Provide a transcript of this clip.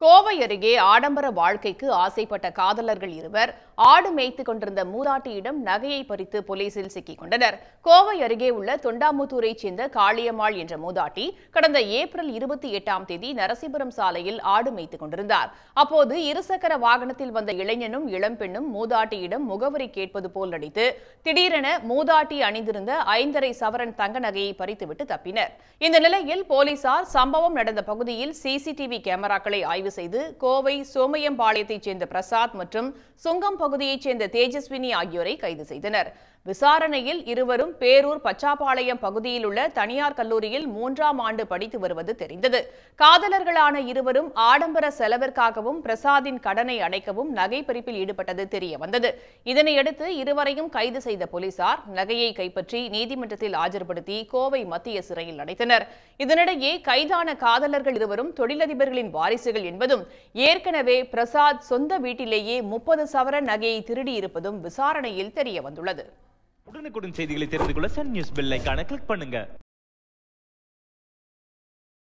கோவை அருகே ஆடம்பர வாழ்க்கைக்கு ஆசைப்பட்ட காதலர்கள் இருவர் ஆடு மேய்த்துக் கொண்டிருந்த மூதாட்டியிடம் நகையை பறித்து போலீசில் சிக்கிக் கொண்டனர் கோவை அருகே உள்ள தொண்டாமுத்தூரைச் சேர்ந்த காளியம்மாள் என்ற மூதாட்டி கடந்த ஏப்ரல் இருபத்தி எட்டாம் தேதி நரசிபுரம் சாலையில் ஆடு மேய்த்துக் கொண்டிருந்தார் அப்போது இருசக்கர வாகனத்தில் வந்த இளைஞனும் இளம்பெண்ணும் மூதாட்டியிடம் முகவரி கேட்பது போல் நடித்து திடீரென மூதாட்டி அணிந்திருந்த ஐந்தரை சவரன் தங்க நகையை பறித்துவிட்டு தப்பினர் இந்த நிலையில் போலீசார் சம்பவம் நடந்த பகுதியில் சிசிடிவி கேமராக்களை ஆய்வு செய்து கோவை சோமயம்பாளையத்தைச் சேர்ந்த பிரசாத் மற்றும் சுங்கம் பகுதியைச் சேர்ந்த தேஜஸ்வினி ஆகியோரை கைது செய்தனர் விசாரணையில் இருவரும் பேரூர் பச்சாப்பாளையம் பகுதியில் உள்ள தனியார் கல்லூரியில் மூன்றாம் ஆண்டு படித்து வருவது தெரிந்தது காதலர்களான இருவரும் ஆடம்பர செலவிற்காகவும் பிரசாத்தின் கடனை அடைக்கவும் நகை பறிப்பில் ஈடுபட்டது தெரிய வந்தது இதனையடுத்து இருவரையும் கைது செய்த போலீசார் நகையை கைப்பற்றி நீதிமன்றத்தில் ஆஜர்படுத்தி கோவை மத்திய சிறையில் அடைத்தனர் இதனிடையே கைதான காதலர்கள் இருவரும் தொழிலதிபர்களின் வாரிசுகள் என்பதும் ஏற்கனவே பிரசாத் சொந்த வீட்டிலேயே முப்பது சவர நகையை திருடியிருப்பதும் விசாரணையில் தெரிய வந்துள்ளது உடனுக்குடன் செய்திகளை தெரிந்து கொள்ள சன் நியூஸ் பெல் ஐகானை கிளிக் பண்ணுங்க